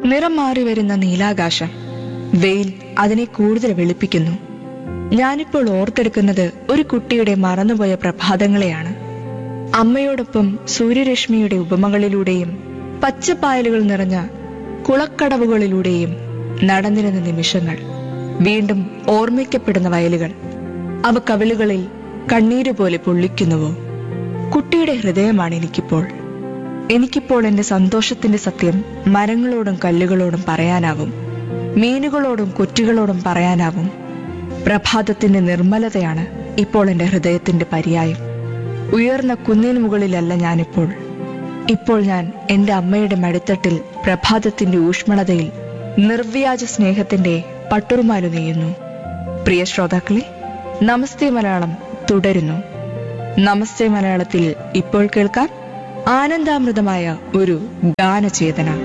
നിറം മാറി വരുന്ന നീലാകാശം വെയിൽ അതിനെ കൂടുതൽ വെളുപ്പിക്കുന്നു ഞാനിപ്പോൾ ഓർത്തെടുക്കുന്നത് ഒരു കുട്ടിയുടെ മറന്നുപോയ പ്രഭാതങ്ങളെയാണ് അമ്മയോടൊപ്പം സൂര്യരശ്മിയുടെ ഉപമകളിലൂടെയും പച്ചപ്പായലുകൾ നിറഞ്ഞ കുളക്കടവുകളിലൂടെയും നടന്നിരുന്ന നിമിഷങ്ങൾ വീണ്ടും ഓർമ്മിക്കപ്പെടുന്ന വയലുകൾ അവ കവിളുകളിൽ കണ്ണീര് പോലെ പൊള്ളിക്കുന്നുവോ കുട്ടിയുടെ ഹൃദയമാണ് എനിക്കിപ്പോൾ എനിക്കിപ്പോൾ എന്റെ സന്തോഷത്തിന്റെ സത്യം മരങ്ങളോടും കല്ലുകളോടും പറയാനാവും മീനുകളോടും കൊറ്റുകളോടും പറയാനാവും പ്രഭാതത്തിന്റെ നിർമ്മലതയാണ് ഇപ്പോൾ എന്റെ ഹൃദയത്തിന്റെ പര്യായം ഉയർന്ന കുന്നിന് മുകളിലല്ല ഞാനിപ്പോൾ ഇപ്പോൾ ഞാൻ എന്റെ അമ്മയുടെ മടിത്തട്ടിൽ പ്രഭാതത്തിന്റെ ഊഷ്മളതയിൽ നിർവ്യാജ സ്നേഹത്തിന്റെ പട്ടുറുമാലു നെയ്യുന്നു പ്രിയ ശ്രോതാക്കളെ നമസ്തേ മലയാളം തുടരുന്നു നമസ്തേ മലയാളത്തിൽ ഇപ്പോൾ കേൾക്കാം ആനന്ദാമൃതമായ ഒരു ഗാനചേതന